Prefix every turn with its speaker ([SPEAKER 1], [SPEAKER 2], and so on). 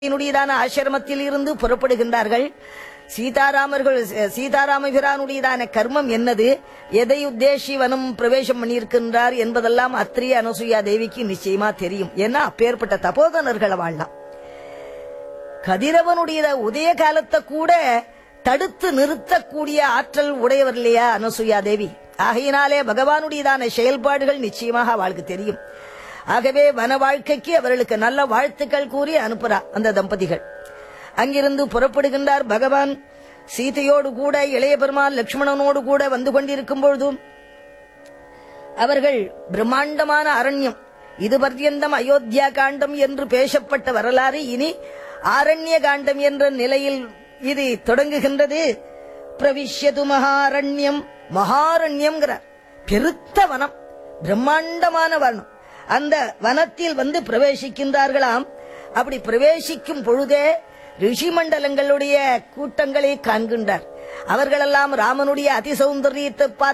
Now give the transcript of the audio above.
[SPEAKER 1] னுடையதான ஆசிரமத்தில் இருந்து புறப்படுகின்றார்கள் சீதாராமர்கள் சீதாராமபிரானுடையதான கர்மம் என்னது எதை உத்தேசி வனம் பிரவேசம் பண்ணியிருக்கின்றார் என்பதெல்லாம் அத்திரிய அனசூயா தேவிக்கு நிச்சயமா தெரியும் ஏன்னா அப்பேற்பட்ட தபோதனர்கள் வாழலாம் கதிரவனுடைய உதய காலத்தை கூட தடுத்து நிறுத்தக்கூடிய ஆற்றல் உடையவர் இல்லையா அனசூயா தேவி ஆகையினாலே பகவானுடையதான செயல்பாடுகள் நிச்சயமாக அவளுக்கு தெரியும் ஆகவே வன வாழ்க்கைக்கு அவர்களுக்கு நல்ல வாழ்த்துக்கள் கூறி அனுப்புறா அந்த தம்பதிகள் அங்கிருந்து புறப்படுகின்றார் பகவான் சீதையோடு கூட இளைய பெருமாள் லட்சுமணனோடு கூட வந்து கொண்டிருக்கும் பொழுதும் அவர்கள் பிரம்மாண்டமான அரண்யம் இது பர்யந்தம் அயோத்தியா காண்டம் என்று பேசப்பட்ட வரலாறு இனி ஆரண்ய காண்டம் என்ற நிலையில் இது தொடங்குகின்றது பிரவிஷ்யது மகாரண்யம் மகாரண்யம்ங்கிறார் பெருத்த வனம் பிரம்மாண்டமான வனம் அந்த வனத்தில் வந்து பிரவேசிக்கின்றார்களாம் அப்படி பிரவேசிக்கும் பொழுதே ரிஷி மண்டலங்களுடைய கூட்டங்களை காண்கின்றார் அவர்களெல்லாம் ராமனுடைய அதிசௌந்தரியத்தை பார்த்து